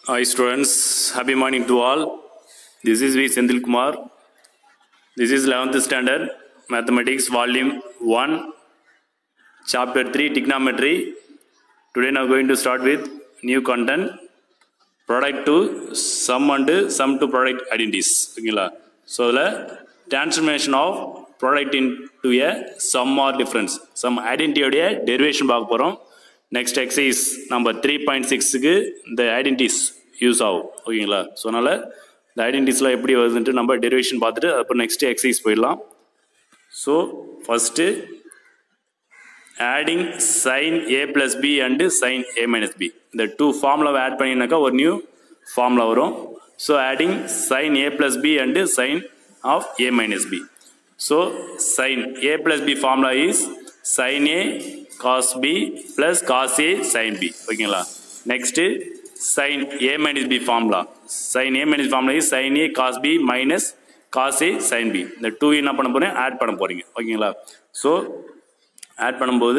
Hi students, happy morning to all. This is V. Senthil Kumar. This is 11th standard mathematics volume 1 chapter 3 trigonometry. Today now going to start with new content product to sum and sum to product identities. ஓகேங்களா so அதில் transformation of product in to a sum or difference sum ஐடென்டிட்டியோடைய derivation பார்க்க போகிறோம் next exercise number three point சிக்ஸுக்கு இந்த identities use ஆகும் ஓகேங்களா so அதனால் இந்த ஐடென்டிஸ்லாம் எப்படி வருதுன்ட்டு நம்ம டெரிவேஷன் பார்த்துட்டு அப்புறம் நெக்ஸ்ட் எக்ஸைஸ் போயிடலாம் so first adding sine A plus B and sign A minus B இந்த டூ ஃபார்முலாவை ஆட் பண்ணினாக்கா ஒரு நியூ ஃபார்முலா வரும் so adding sine A plus B and sign of A minus B so sine A plus B formula is sine A cos B plus cos A sine B ஓகேங்களா next sign A minus B formula sine A minus formula is sine A cos B minus cos A sign B இந்த two என்ன பண்ண போகிறேன் add பண்ண போகிறீங்க ஓகேங்களா so add பண்ணும்போது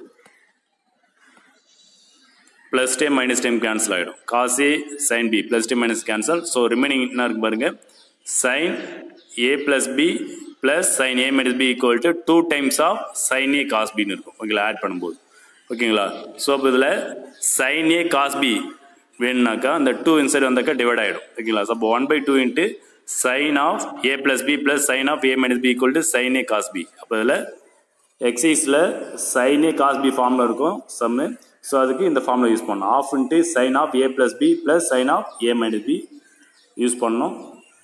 plus டே மைனஸ் டைம் கேன்சல் ஆகிடும் காஸ் ஏ சைன் பி ப்ளஸ் டே மைனஸ் கேன்சல் ஸோ ரிமைனிங் என்ன இருக்கு பாருங்க sign A plus B plus sign A minus B equal to two times of sign A cos பின்னு இருக்கும் ஓகேங்களா ஆட் பண்ணும்போது ஓகேங்களா ஸோ அப்போ இதில் சைன் ஏ காஸ் பி வேணுனாக்கா அந்த டூ இன்சைட் வந்தாக்கா டிவைட் ஆகிடும் ஓகேங்களா ஸோ அப்போ one by two into sign of A plus B plus sign of A minus B equal to sign A cos B அப்போ இதில் எக்ஸைஸில் சைன் ஏ காஸ் பி ஃபார்மில் இருக்கும் சம்மு ஸோ அதுக்கு இந்த ஃபார்மில் யூஸ் பண்ணணும் of into sign of A plus B plus sign of A minus b use பண்ணணும்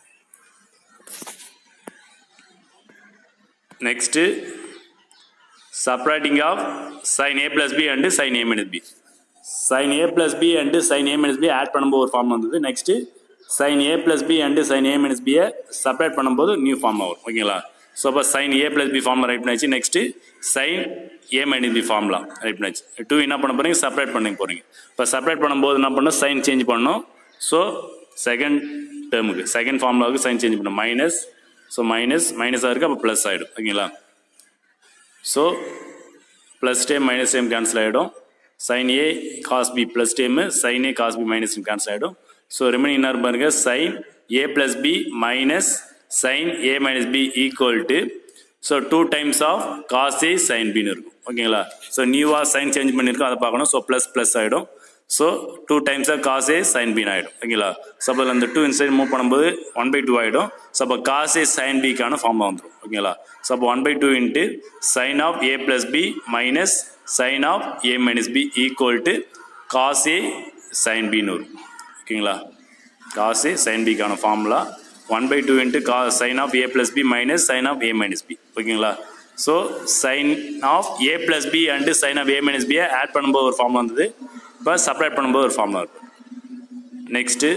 next separating of sign A plus B and sign A minus b sign A plus B and sign A minus b add பண்ணும்போது ஒரு form வந்தது next sign A plus B and sign A minus பியை separate பண்ணும்போது new form வரும் ஓகேங்களா so அப்போ sign ஏ plus b ஃபார்மில் write பண்ணியாச்சு நெக்ஸ்ட்டு சைன் ஏ மைனஸ் பி ஃபார்ம்லாம் ரைட் பண்ணியாச்சு டூ என்ன பண்ண போகிறீங்க செப்பரேட் பண்ணி போகிறீங்க இப்போ செப்பரேட் பண்ணும்போது என்ன பண்ணணும் சைன் சேஞ்ச் பண்ணணும் ஸோ செகண்ட் டேர்முக்கு செகண்ட் ஃபார்முலாவுக்கு சைன் சேஞ்ச் பண்ணணும் மைனஸ் ஸோ மைனஸ் மைனஸாக இருக்குது அப்போ ப்ளஸ் ஆகிடும் ஓகேங்களா so plus time minus time cancel ஆகிடும் சைன் ஏ cos B plus time sin ஏ cos B minus time cancel ஆகிடும் ஸோ ரிமைனிங் என்ன பாருங்க sign A plus b minus sin A minus B equal to so two times of cos A sign பின்னு இருக்கும் ஓகேங்களா so நியூவாக sin change பண்ணியிருக்கோம் அதை பார்க்கணும் ஸோ ப்ளஸ் ப்ளஸ் ஆகிடும் so two times of cos A sin பின் ஆகிடும் ஓகேங்களா ஸோ அப்போ அந்த டூ இன்சைட் மூவ் பண்ணும்போது ஒன் பை டூ ஆகிடும் ஸோ அப்போ காஸ் ஏ சைன் பிக்கான ஃபார்ம் வந்துடும் ஓகேங்களா ஸோ அப்போ one by two into sign of A plus b minus sin of A minus B equal to cos A sign பின்னு வரும் ஓகேங்களா cos A sin பிக்கான formula one by two into கா sin of A plus b minus sin of A minus B ஓகேங்களா so sin of A plus B and sign of A minus பியை add பண்ணும்போது ஒரு formula வந்தது இப்போ separate பண்ணும்போது ஒரு formula இருக்கும் next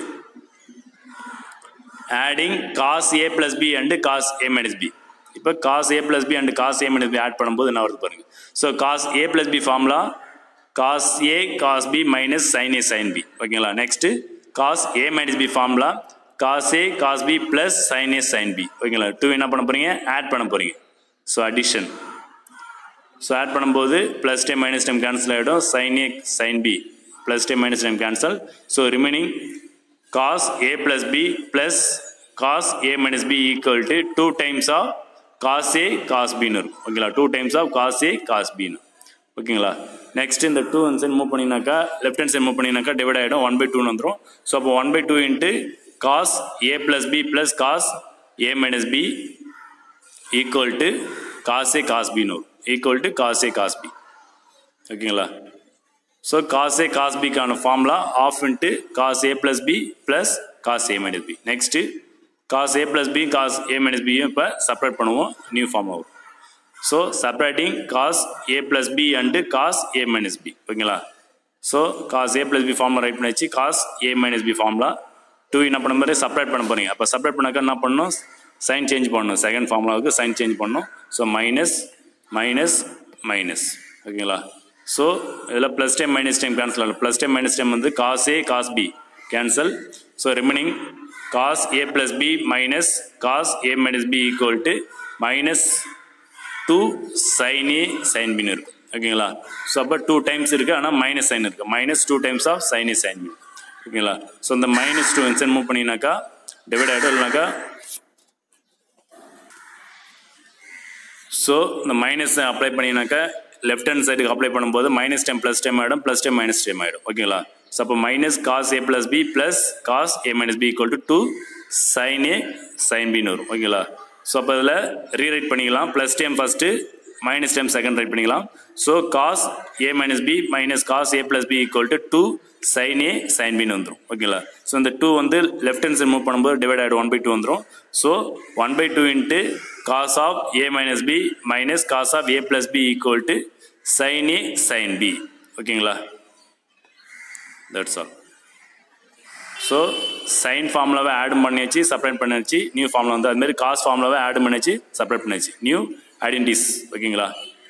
adding cos A plus B and cos A minus B இப்போ cos A plus B and cos A minus b add பண்ணும்போது என்ன வருது பாருங்க ஸோ காஸ் ஏ ப்ளஸ் பி ஃபார்முலா காஸ் ஏ காஸ் பி மைனஸ் சைன் ஏ sine B ஓகேங்களா next cos ஏ minus B formula cos ஏ cos B plus sign ஏ sine B ஓகேங்களா to என்ன பண்ண போகிறீங்க add பண்ண போகிறீங்க ஸோ அடிஷன் ஸோ ஆட் பண்ணும்போது plus time minus time cancel ஆகிடும் sin A sine B plus time minus time cancel so remaining cos A plus B plus cos A minus B equal to two times of cos A cos பின்னு இருக்கும் ஓகேங்களா two times of cos A cos பின்னு ஓகேங்களா next இந்த two hand side move பண்ணினாக்கா left hand side move பண்ணினாக்கா divide ஆகிடும் one பை டூன்னு வந்துடும் ஸோ அப்போ one by two into cos A plus B plus cos A minus B equal to cos A cos பின்னு வரும் equal to cos A cos B ஓகேங்களா so cos ஏ cos பிக்கான formula of into cos A plus B plus cos A minus b next cos A plus b cos A minus பியும் இப்போ separate பண்ணுவோம் new form ஆகும் so separating cos A plus B and cos A minus B ஓகேங்களா so cos ஏ plus B formula write பண்ணிச்சு cos A minus B formula to என்ன பண்ண மாதிரி separate பண்ண போகிறீங்க அப்போ செப்பரேட் பண்ணாக்கா என்ன பண்ணணும் சைன் சேஞ்ச் பண்ணணும் செகண்ட் ஃபார்முலாவுக்கு சைன் சேஞ்ச் பண்ணணும் ஸோ மைனஸ் மைனஸ் மைனஸ் ஓகேங்களா ஸோ இதில் plus time minus time cancel ஆகலாம் ப்ளஸ் டைம் மைனஸ் டைம் வந்து cos A cos b cancel so remaining cos A plus b minus cos A minus B equal to minus two sign A sign பின்னு இருக்கும் ஓகேங்களா so அப்போ two times இருக்குது ஆனால் minus sin இருக்குது minus two times of sign A sine B ஓகேங்களா so இந்த minus two inside move பண்ணிங்கனாக்கா டிவைட் ஆகிடும் இல்லைனாக்கா ஸோ இந்த மைனஸ் அப்ளை பண்ணினாக்கா லெஃப்ட் ஹேண்ட் சைடுக்கு அப்ளை பண்ணும்போது மைனஸ் டைம் ப்ளஸ் டைம் ஆகிடும் ப்ளஸ் டைம் மைனஸ் டைம் ஆகிடும் ஓகேங்களா ஸோ அப்போ minus cos A plus B plus cos A minus B equal to two sign A sign பின்னு வரும் ஓகேங்களா ஸோ அப்போ இதில் ரீரைட் பண்ணிக்கலாம் plus time first minus time second write பண்ணிக்கலாம் so cos A minus B minus cos A plus B equal to two sign A sign பின்னு வந்துடும் ஓகேங்களா ஸோ இந்த டூ வந்து லெஃப்ட் ஹேண்ட் சைட் மூவ் பண்ணும்போது டிவைட் ஆகிடும் one by two வந்துடும் so one by two into cos of A minus B minus cos of A plus B equal to sign A sine B ஓகேங்களா that's all so sin ஃபார்முலாவை add பண்ணியாச்சு separate பண்ணியாச்சு new formula வந்து அதுமாரி cos ஃபார்முலாவை add பண்ணியாச்சு separate பண்ணியாச்சு new identities ஓகேங்களா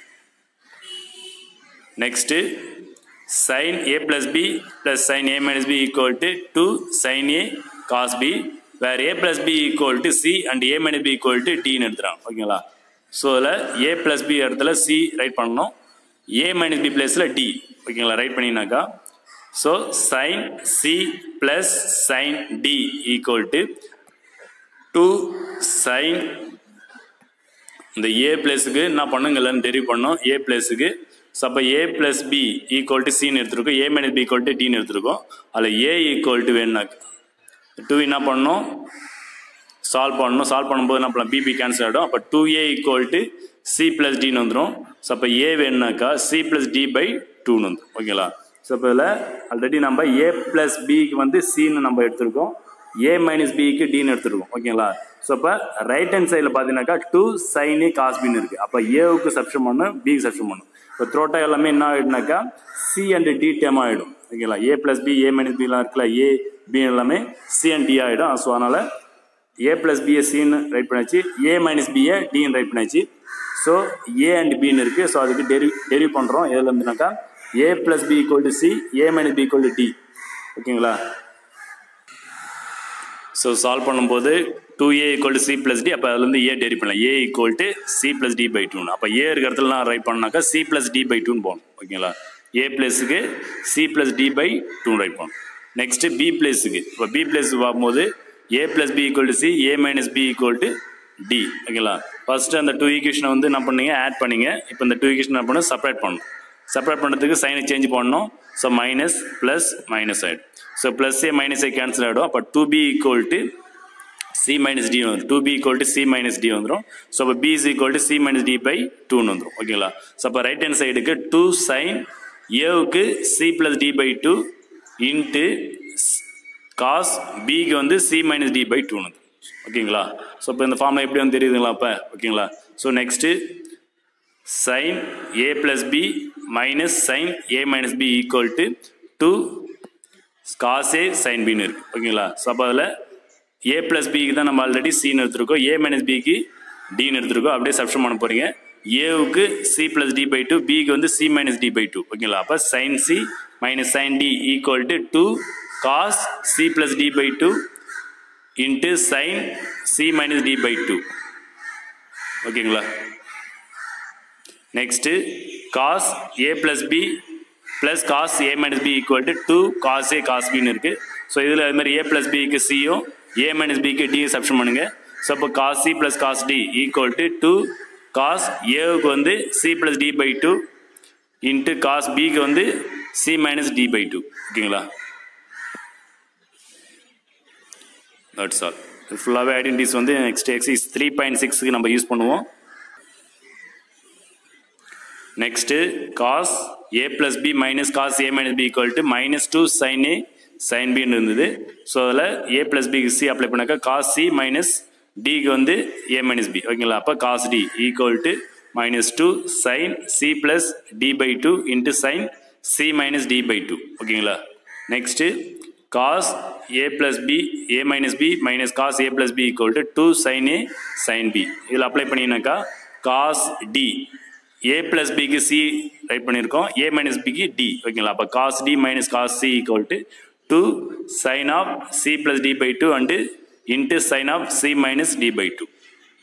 next sin a plus b plus sin a minus b equal to 2 sin a cos b where a plus b equal to c and a minus b equal to d ன்னு எடுத்துறான் ஓகேங்களா so அதில் a plus b இடத்துல c write பண்ணணும் a minus b பிளேஸில் d ஓகேங்களா write பண்ணினாக்கா so sin c plus sin d equal to 2 sin இந்த ஏ பிளேஸுக்கு என்ன பண்ணுங்கள்னு டெரிவ் பண்ணோம் ஏ பிளேஸுக்கு ஸோ அப்போ ஏ ப்ளஸ் பி ஈக்குவல் டு சின்னு எடுத்துருக்கோம் a minus B equal to டின்னு எடுத்துருக்கோம் அதில் ஏ ஈக்குவல் டு வேணுனாக்கு டூ என்ன பண்ணணும் சால்வ் பண்ணணும் சால்வ் பண்ணும்போது என்ன பண்ணலாம் பிபி கேன்சல் ஆகிடும் அப்போ two a equal to c plus டின்னு வந்துடும் ஸோ அப்போ ஏ வேணுனாக்கா சி ப்ளஸ் டி பை டூன்னு வந்துடும் ஓகேங்களா ஸோ இப்போ இதில் ஆல்ரெடி நம்ம ஏ ப்ளஸ் பிக்கு வந்து சின்னு நம்ம எடுத்திருக்கோம் ஏ மைனஸ் பிக்கு டின்னு எடுத்துருக்கோம் ஓகேங்களா ஸோ இப்போ ரைட் ஹேண்ட் சைடில் பார்த்தீங்கன்னாக்கா டூ சைனு காஸ்பின்னு இருக்குது அப்போ ஏவுக்கு சப்ஷன் பண்ணும் பிக்கு சப்ஷன் பண்ணும் இப்போ த்ரோட்டா எல்லாமே என்ன ஆகிடுனாக்கா சி அண்ட் டி டேம் ஆகிடும் ஓகேங்களா a plus B A minus பிலாம் இருக்குல்ல ஏ பி எல்லாமே சி அண்ட் டி ஆகிடும் ஸோ அதனால் ஏ ப்ளஸ் பிஏ சின்னு ரைட் பண்ணியாச்சு ஏ மைனஸ் பிஏ டின்னு ரைட் பண்ணியாச்சு ஸோ ஏ அண்ட் பின்னு இருக்குது ஸோ அதுக்கு டெரி டெரிவ் பண்ணுறோம் எதில் இருந்துனாக்கா a plus B equal to c a minus B equal to d ஓகேங்களா ஸோ சால்வ் பண்ணும்போது two a equal to c plus d அப்போ அதுலேருந்து ஏ டெரி பண்ணலாம் a equal to c plus D by டூன்னு அப்போ ஏ இருக்கிற இடத்துல நான் ரைட் பண்ணாக்கா சி ப்ளஸ் டி பை டூன்னு போகணும் ஓகேங்களா ஏ பிளேஸுக்கு c plus D by two write பண்ணணும் நெக்ஸ்ட்டு பி பிளேஸுக்கு இப்போ பி பிளேஸுக்கு பார்க்கும்போது a plus B equal to c a minus B equal to d ஓகேங்களா ஃபஸ்ட்டு அந்த டூ ஈக்குவேஷனை வந்து என்ன பண்ணீங்க ஆட் பண்ணீங்க இப்போ இந்த டூ ஈக்குவேஷன் என்ன பண்ணணும் செப்பரேட் பண்ணணும் செப்பரேட் பண்ணுறதுக்கு சைனை சேஞ்ச் பண்ணணும் ஸோ மைனஸ் ப்ளஸ் மைனஸ் ஆகிடும் so plus a minus a cancel ஆகிடும் அப்போ two b equal to c minus d வந்துடும் two b equal to c minus d வந்துடும் ஸோ அப்போ b is equal to c minus D by டூன்னு வந்துடும் ஓகேங்களா so அப்போ ரைட் ஹேண்ட் சைடுக்கு டூ சைன் ஏவுக்கு c plus D by two into cos பிக்கு வந்து சி மைனஸ் டி பை டூன்னு வந்துடும் ஓகேங்களா ஸோ இப்போ இந்த ஃபார்மில் எப்படி வந்து தெரியுதுங்களா அப்போ ஓகேங்களா so next sign A plus b minus sin A minus B equal to two cos A sign பின்னு இருக்குது ஓகேங்களா ஸோ அப்போ அதில் ஏ ப்ளஸ் பிக்கு தான் நம்ம ஆல்ரெடி சின்னு எடுத்துருக்கோம் ஏ மைனஸ் பிக்கு டின்னு எடுத்துருக்கோம் அப்படியே சப்ஷன் பண்ண போகிறீங்க ஏவுக்கு c plus D by two பிக்கு வந்து c minus D by two ஓகேங்களா அப்போ sin C minus sign D equal to two cos C plus D by two into sign C minus D by two ஓகேங்களா next cos A plus B plus cos A minus B equal to two cos A cos பின்னு இருக்குது ஸோ இதில் அது மாதிரி ஏ plus பிக்கு சியும் ஏ minus பிக்கு D சப்ஷன் பண்ணுங்கள் ஸோ அப்போ cos C plus cos D equal to two cos ஏவுக்கு வந்து c plus D by two into cos பிக்கு வந்து c minus D by two ஓகேங்களா தட்ஸ் ஆல் ஃபுல்லாகவே ஐடென்டிஸ் வந்து நெக்ஸ்ட் எக்ஸைஸ் த்ரீ பாயிண்ட் சிக்ஸுக்கு நம்ம யூஸ் பண்ணுவோம் next cos A plus b minus cos A minus B equal to minus two sign A sign பின்னு இருந்தது ஸோ அதில் a plus பிக்கு சி அப்ளை பண்ணாக்கா காஸ் சி மைனஸ் டிக்கு வந்து ஏ மைனஸ் பி ஓகேங்களா அப்போ cos D equal to minus two sine C plus D by two into sign C minus D by two ஓகேங்களா next cos A plus B A minus B minus cos A plus B equal to two sign A sign B இதில் apply பண்ணிங்கனாக்கா cos D A plus பிக்கு C right பண்ணியிருக்கோம் A minus பிக்கு D ஓகேங்களா அப்போ cos D minus cos C equal to two sine of C plus D by two and into sign of C minus D by two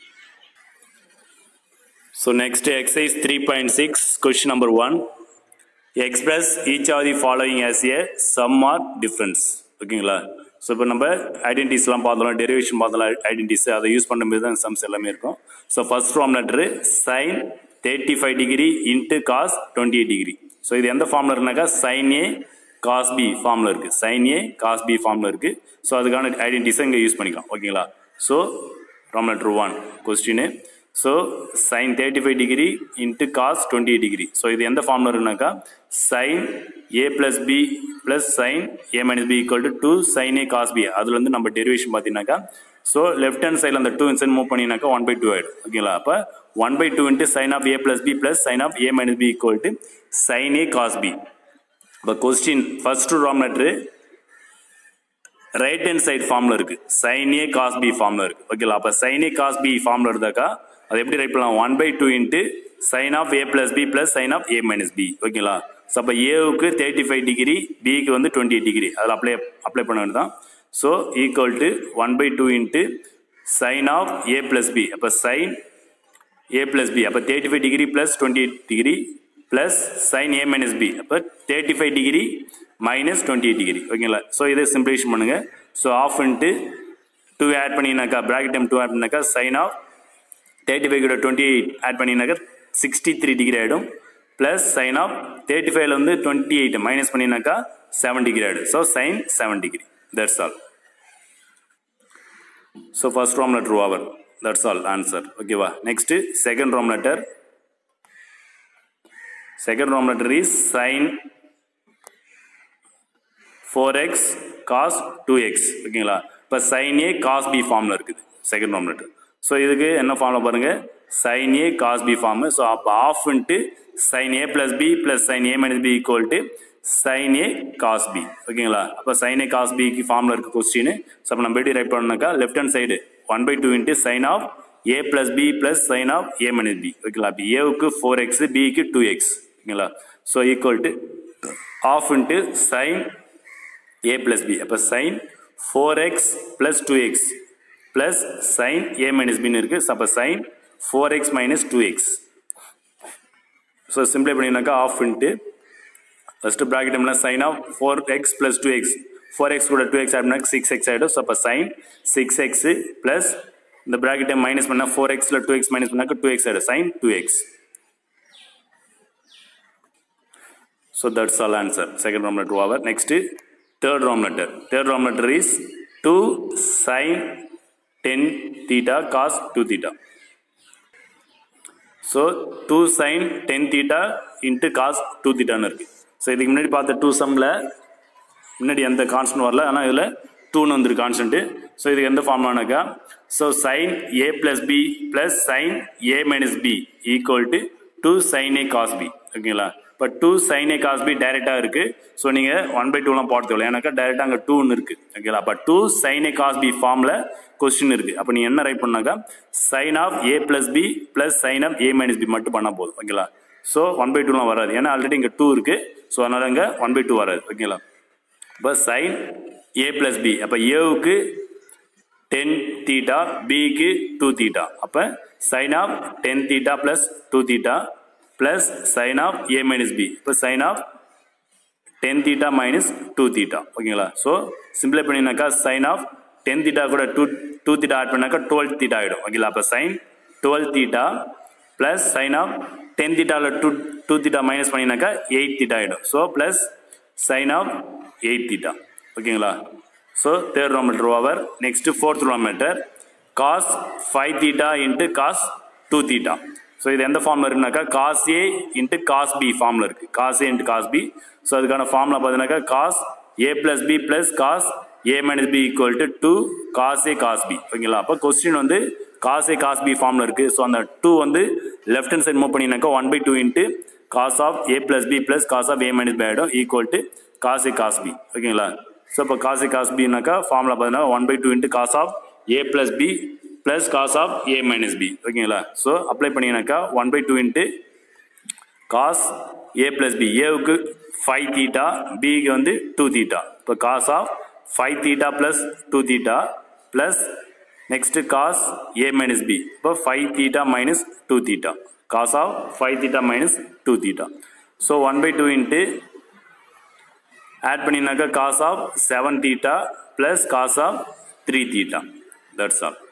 so next exercise three point six question number one express each of the following as a sum or difference ஓகேங்களா so இப்போ நம்ம ஐடென்டிஸ்லாம் பார்த்தோம் derivation பார்த்தோம் identities அதை use பண்ணும்போது தான் sums எல்லாமே இருக்கும் so first form letter sine thirty five degree into cos twenty eight degree so இது எந்த ஃபார்மில் இருக்குனாக்கா சைன் ஏ காஸ் பி ஃபார்மில் இருக்குது சைன் ஏ காஸ் பி ஃபார்மில் இருக்குது ஸோ அதுக்கான ஐடென்டிஸை இங்கே யூஸ் பண்ணிக்கலாம் ஓகேங்களா so form letter one question so sine thirty five degree into cos twenty eight degree so இது எந்த ஃபார்மில் இருக்குனாக்கா sine A plus B plus sine A minus B equal to two sign A cos B அதுல இருந்து நம்ம derivation பார்த்தீங்கன்னாக்கா so left hand சைடில் அந்த டூ இன்சைட் மூவ் பண்ணினாக்கா ஒன் பை டூ ஆயிடும் ஓகேங்களா அப்போ one by two into sign of A plus B plus sine of A minus B equal to sign A cos B இப்போ question first Roman letter right hand side ஃபார்ம்ல இருக்கு sign ஏ cos B ஃபார்ம்ல இருக்கு ஓகேங்களா அப்போ sign ஏ cos B ஃபார்ம்ல இருந்தாக்கா அது எப்படி ரைட் பண்ணலாம் one by two into sign of A plus B plus sine of A minus B ஓகேங்களா ஸோ அப்போ ஏவுக்கு தேர்ட்டி ஃபைவ் டிகிரி பிக்கு வந்து டுவெண்ட்டி எயிட் டிகிரி அதில் அப்ளை அப்ளை பண்ண வேண்டியதான் so equal to one by two into sign of A plus B அப்போ sign A plus B அப்போ thirty five degree plus twenty eight degree plus sine ஏ minus B அப்போ thirty five degree minus twenty eight degree ஓகேங்களா so இதை சிம்பிளேஷன் பண்ணுங்க so half into two add பண்ணினாக்கா bracket time two add பண்ணாக்கா sine of thirty five கூட twenty eight add பண்ணினாக்கா sixty three degree ஆகிடும் ப்ளஸ் சைன் ஆஃப் தேர்ட்டி ஃபைவ்ல வந்து டுவெண்ட்டி எயிட் மைனஸ் பண்ணினாக்கா செவன் டிகிரி ஆகிடும் so sine seven degree that's all so first Rome letter over that's all answer ஓகேவா next second Rome letter second Rome letter is sign four X cos two X ஓகேங்களா இப்போ sign ஏ cos B ஃபார்மில் இருக்குது second Rome letter so இதுக்கு என்ன ஃபார்மில் பாருங்கள் sine ஏ cos B form so அப்போ half into sine A plus B plus sine A minus B equal to sign A cos B ஓகேங்களா அப்போ சைன் ஏ காஸ் பிக்கு ஃபார்மில் இருக்க கொஸ்டின் ஸோ அப்போ நம்ம எப்படி ரைட் பண்ணாக்கா left hand side one by two into sign of A plus B plus sine of A minus B ஓகேங்களா அப்போ ஏவுக்கு ஃபோர் எக்ஸ் பிக்கு டூ எக்ஸ் ஓகேங்களா so equal to half into sine a plus b அப்போ sin 4x plus 2x plus sin a minus b இருக்கு அப்போ sin 4x minus 2x so சிம்பிளை பண்ணினாக்கா ஆஃப் இன்ட்டு ஃபஸ்ட்டு ப்ராக்கெட் என்ன sine of four X plus two X four X கூட two X ஆகிடுனா six X ஆகிடும் so அப்போ sine six X plus இந்த ப்ராக்கெட்டை மைனஸ் பண்ணால் ஃபோர் எக்ஸில் டூ எக்ஸ் மைனஸ் பண்ணாக்க டூ எக்ஸ் ஆகிடும் sine two X so that's all answer second Rome letter over next third Roman letter. Third Roman letter is 2 sin 10 theta cos 2 theta. So 2 sin 10 theta into cos 2 theta இருக்கு so இதுக்கு முன்னாடி பார்த்த two சம்மில் முன்னாடி எந்த constant வரல ஆனால் இதில் டூன்னு வந்துரு கான்ஸ்டன்ட்டு ஸோ இதுக்கு எந்த ஃபார்ம்லானாக்கா so sine A plus B plus sine A minus B equal to two sign A cos B ஓகேங்களா இப்போ டூ சைன் ஏ காஸ் பி டைரெக்டாக இருக்குது ஸோ நீங்கள் ஒன் பை டூலாம் போட தேவையில்ல ஏன்னாக்கா டைரெக்டாக அங்கே டூன்னு இருக்குது ஓகேங்களா அப்போ டூ சைன் ஏ காஸ் பி ஃபார்மில் கொஸ்டின் இருக்குது அப்போ நீ என்ன ரைட் பண்ணாக்கா sine of A plus B plus sine of A minus B மட்டும் பண்ணால் போதும் ஓகேங்களா ஸோ ஒன் பை டூலாம் வராது ஏன்னா ஆல்ரெடி இங்கே டூ இருக்குது ஸோ அதனால் இங்கே ஒன் பை டூ வராது ஓகேங்களா இப்போ சைன் ஏ பிளஸ் பி அப்போ ஏவுக்கு டென் தீட்டா பிக்கு டூ தீட்டா அப்போ sine of ten theta plus two theta plus sign of A minus B இப்போ sine of ten theta minus two theta ஓகேங்களா so சிம்பிளை பண்ணினாக்கா சைன் ஆஃப் டென் தீட்டா கூட two two theta add பண்ணாக்கா twelve theta ஆகிடும் ஓகேங்களா அப்போ sine twelve theta plus sign of ten தீட்டாவில் டூ டூ தீட்டா மைனஸ் பண்ணினாக்கா எயிட் தீட்டா ஆகிடும் so plus sign of eight theta ஓகேங்களா so third Roman letter over next fourth Roman letter cos five theta into cos two theta so இது எந்த ஃபார்மில் இருக்குனாக்கா cos A into cos B ஃபார்மில் இருக்குது cos A into cos B so அதுக்கான ஃபார்மில் பார்த்தீங்கன்னாக்கா cos A plus B plus cos A minus B equal to two cos A cos B ஓகேங்களா அப்போ கொஸ்டின் வந்து காஸ் ஏ காஸ் பி ஃபார்மில் இருக்குது ஸோ அந்த டூ வந்து லெஃப்ட் ஹேண்ட் சைட் மூவ் பண்ணினாக்கா one by two into cos of A plus B plus cos of A minus B ஆகிடும் equal to cos A cos B ஓகேங்களா so இப்போ cos ஏ cos பினாக்கா ஃபார்மில் பார்த்தீங்கன்னா one by two into cos of A plus B plus cos of A minus B ஓகேங்களா so apply பண்ணினாக்கா one by two into cos A plus B ஏவுக்கு five theta பிக்கு வந்து டூ தீட்டா இப்போ cos of five theta plus two theta plus next cos A minus B இப்போ five theta minus two theta cos of five theta minus two theta so one by two into add பண்ணினாக்கா cos of seven theta plus cos of three theta that's all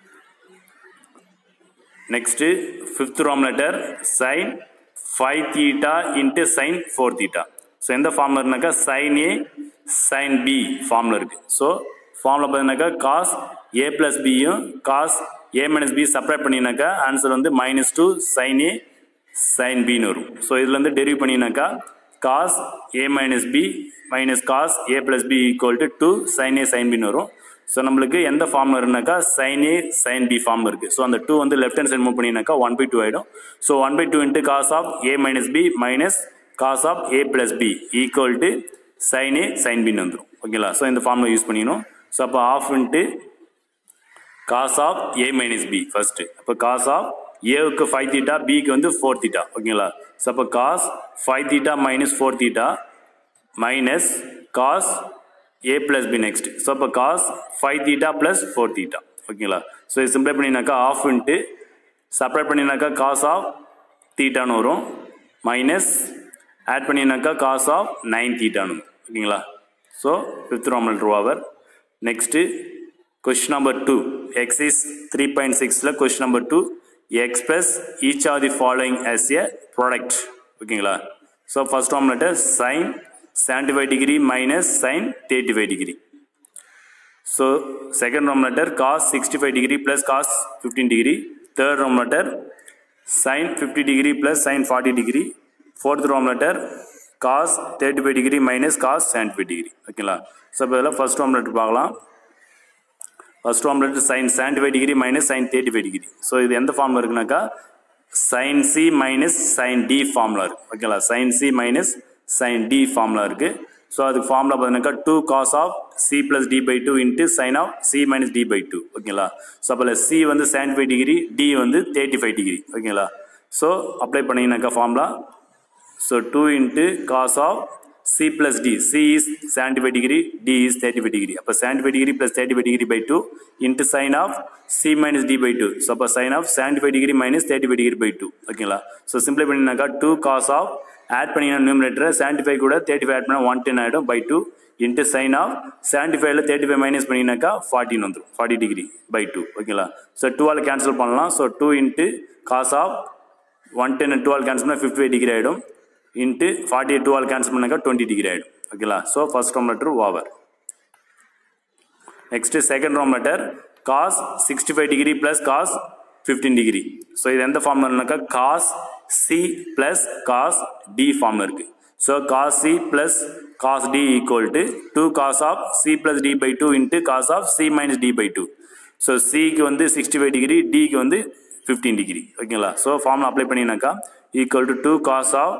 next fifth Roman letter sine five theta into sine four theta so எந்த ஃபார்மில் இருந்தாக்கா sine ஏ sign B ஃபார்மில் இருக்குது so ஃபார்மில் பார்த்தீங்கன்னாக்கா cos ஏ plus பியும் cos ஏ minus B separate பண்ணினாக்கா answer வந்து மைனஸ் டூ சைன் ஏ சைன் பின்னு வரும் ஸோ இதுலேருந்து டெரிவ் பண்ணினாக்கா cos A minus B minus cos A plus B equal to two sign A sign பின்னு வரும் ஸோ நம்மளுக்கு எந்த ஃபார்மில் இருந்தாக்கா சைன் ஏ சைன் பி ஃபார்ம் இருக்குது ஸோ அந்த டூ வந்து லெஃப்ட் ஹேண்ட் சைட் மூவ் பண்ணினாக்கா ஒன் பை டூ ஆகிடும் so one by two into cos of A minus B minus cos of A plus B equal to sign A sign பின்னு வந்துடும் ஓகேங்களா so இந்த ஃபார்மில் use பண்ணிக்கணும் so அப்போ half into cos of A minus B first அப்போ cos of ஏவுக்கு five theta பிக்கு வந்து ஃபோர் தீட்டா ஓகேங்களா ஸோ அப்போ cos five theta minus four theta minus cos A plus B next so அப்போ cos five theta plus four theta ஓகேங்களா so இது சிம்பிளை பண்ணினாக்கா ஆஃப் இன்ட்டு செப்பரேட் பண்ணினாக்கா காஸ் ஆஃப் தீட்டான்னு வரும் மைனஸ் ஆட் பண்ணினாக்கா காஸ் ஆஃப் நைன் தீட்டான்னு ஓகேங்களா ஸோ ஃபிஃப்த் ரோமல் ட்ரூவர் next question number two exercise three point சிக்ஸில் question number two express each of the following as a product ஓகேங்களா so first Rome letter sine seventy five degree minus sine thirty five degree so second Rome letter cos sixty five degree plus cos fifteen degree third Roman letter sine fifty degree plus sine forty degree fourth Roman letter cos thirty five degree minus cos seventy five degree ஓகேங்களா so இப்போ இதில் first Rome letter பார்க்கலாம் first form letter sine seventy five degree minus sine thirty five degree so இது எந்த ஃபார்மில் இருக்குனாக்கா sine C minus sign D ஃபார்மில் இருக்குது ஓகேங்களா sine C minus sign D ஃபார்மில் இருக்குது ஸோ அதுக்கு ஃபார்மில் பார்த்தீங்கன்னாக்கா two cos of C plus D by two into sign of C minus D by two ஓகேங்களா ஸோ அப்போ சி வந்து செவன்டி ஃபைவ் டிகிரி டி வந்து தேர்ட்டி ஃபைவ் டிகிரி ஓகேங்களா ஸோ அப்ளை பண்ணிங்கனாக்கா formula so two into cos of C plus D. C is 75 degree, D is 35 degree. அப்போ 75 degree plus 35 degree by 2 into sin of C minus D by 2. So அப்போ sin of 75 degree minus 35 degree by 2. ஓகேங்களா so சிம்பிளை பண்ணினாக்கா 2 cos of add பண்ணினா numerator 75 கூட 35 add பண்ணால் one ten ஆகிடும் by two into sign of seventy ஃபைவ்ல thirty five minus பண்ணினாக்கா ஃபார்ட்டின் வந்துடும் ஃபார்ட்டி டிகிரி பை டூ ஓகேங்களா ஸோ டூவால் கேன்சல் பண்ணலாம் so two into cos of one ten டூவால் கேன்சல் பண்ணால் ஃபிஃப்டி ஃபைவ் டிகிரி ஆகிடும் இன்ட்டு ஃபார்ட்டி எயிட் டூவால் கேன்சல் பண்ணாக்கா டுவெண்ட்டி டிகிரி ஆகிடும் ஓகேங்களா so first Rome letter over next second Rome letter cos sixty five degree plus cos fifteen degree so இது எந்த ஃபார்மில் இருந்தாக்கா cos C plus cos D ஃபார்மில் இருக்குது so cos C plus cos D equal to two cos of C plus D by two into cos of C minus D by two so சிக்கு வந்து sixty five degree டிக்கு வந்து fifteen degree ஓகேங்களா so ஃபார்மில் apply பண்ணினாக்கா equal to two cos of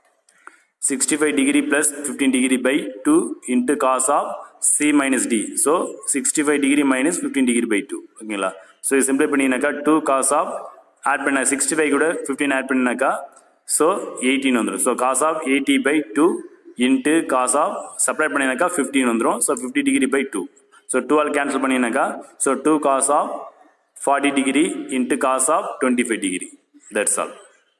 65 degree plus 15 degree by 2 into cos of C minus D. So 65 degree minus 15 degree by 2. ஓகேங்களா so இது சிம்பிளை பண்ணினாக்கா டூ காஸ் ஆஃப் ஆட் பண்ண சிக்ஸ்டி ஃபைவ் கூட fifteen add பண்ணினாக்கா so eighteen வந்துடும் so cos of eighty by two into cos of separate பண்ணினாக்கா fifteen வந்துடும் so fifty degree by two so டூவால் கேன்சல் பண்ணினாக்கா so two cos of forty degree into cos of twenty five degree that's all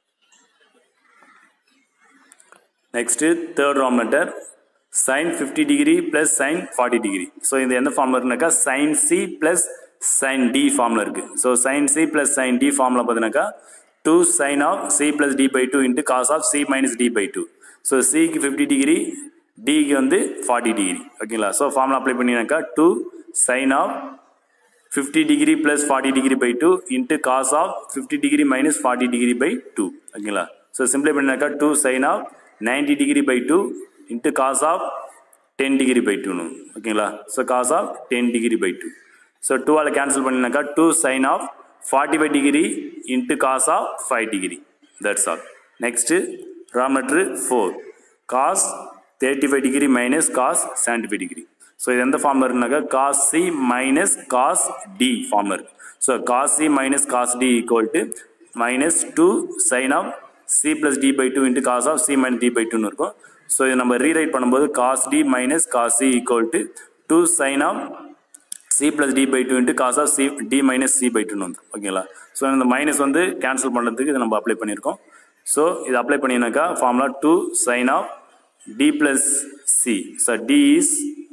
next third ராம் letter sine fifty degree plus sine forty degree so இது எந்த ஃபார்மில் இருக்குனாக்கா sine C plus sine D ஃபார்மில் இருக்குது so sine C plus sine D ஃபார்மில் பார்த்தீங்கன்னாக்கா two sine of C plus D by two into cos of C minus D by two so சிக்கு fifty degree டிக்கு வந்து ஃபார்ட்டி டிகிரி ஓகேங்களா so ஃபார்மில் apply பண்ணினாக்கா two sine of fifty degree plus forty degree by two into cos of fifty degree minus forty degree by two ஓகேங்களா so சிம்பிளை பண்ணினாக்கா two sine of ninety degree by two into cos of ten degree by டூன்னு ஓகேங்களா so cos of ten degree by two so டூவால் cancel பண்ணினாக்கா two sine of forty five degree into cos of five degree that's all next ராமட்ரு four cos thirty five degree minus cos seventy five degree so இது எந்த ஃபார்மில் இருக்குனாக்கா cos C minus cos D ஃபார்மில் இருக்குது so cos C minus cos D equal to minus two sine of C plus D by two into cos of C minus D by டூன்னு இருக்கும் so இது நம்ம ரீரைட் பண்ணும்போது cos D minus cos C equal to two sine of C plus D by two into cos of C D minus C by டூன்னு வந்துடும் ஓகேங்களா so இந்த minus வந்து கேன்சல் பண்ணுறதுக்கு இதை நம்ம அப்ளை பண்ணியிருக்கோம் ஸோ இது அப்ளை பண்ணினாக்கா formula two sine of d plus c. So d is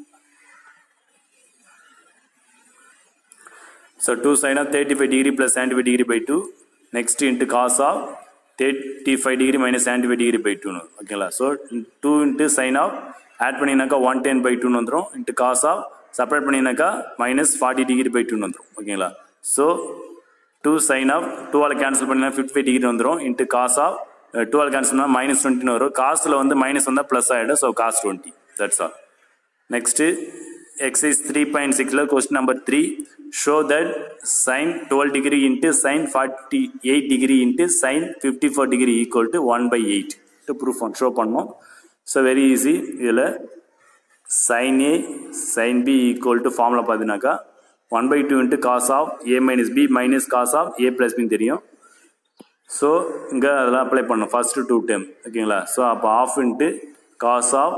so 2 sine of 35 degree plus 75 degree by 2 next into cos of 35 degree minus 75 degree by 2 ஓகேங்களா so two into sign of add பண்ணினாக்கா one ten by டூன்னு வந்துடும் into cos of separate பண்ணினாக்கா minus forty degree by டூன்னு வந்துடும் ஓகேங்களா so two sine of டூவால் cancel பண்ணினா ஃபிஃப்டி ஃபைவ் டிகிரி வந்துடும் இன்ட்டு காஸ் ஆஃப் டூவால் கேன்சல் பண்ணால் மைனஸ் டுவெண்ட்டின்னு வரும் காசில் வந்து மைனஸ் வந்தால் ப்ளஸ் ஆகிடும் so cos twenty that's all next exercise 3.6 ல question number 3 show that sin 12 degree into sin 48 degree into sin 54 degree equal to 1 by 8 to proof on show பண்ணோம் so very easy இதில் sin A sin B equal to formula பார்த்தீங்கன்னாக்கா 1 by 2 into cos of A minus B minus cos of A plus B தெரியும் so இங்கே அதெல்லாம் apply பண்ணோம் first two term ஓகேங்களா so அப்போ half into cos of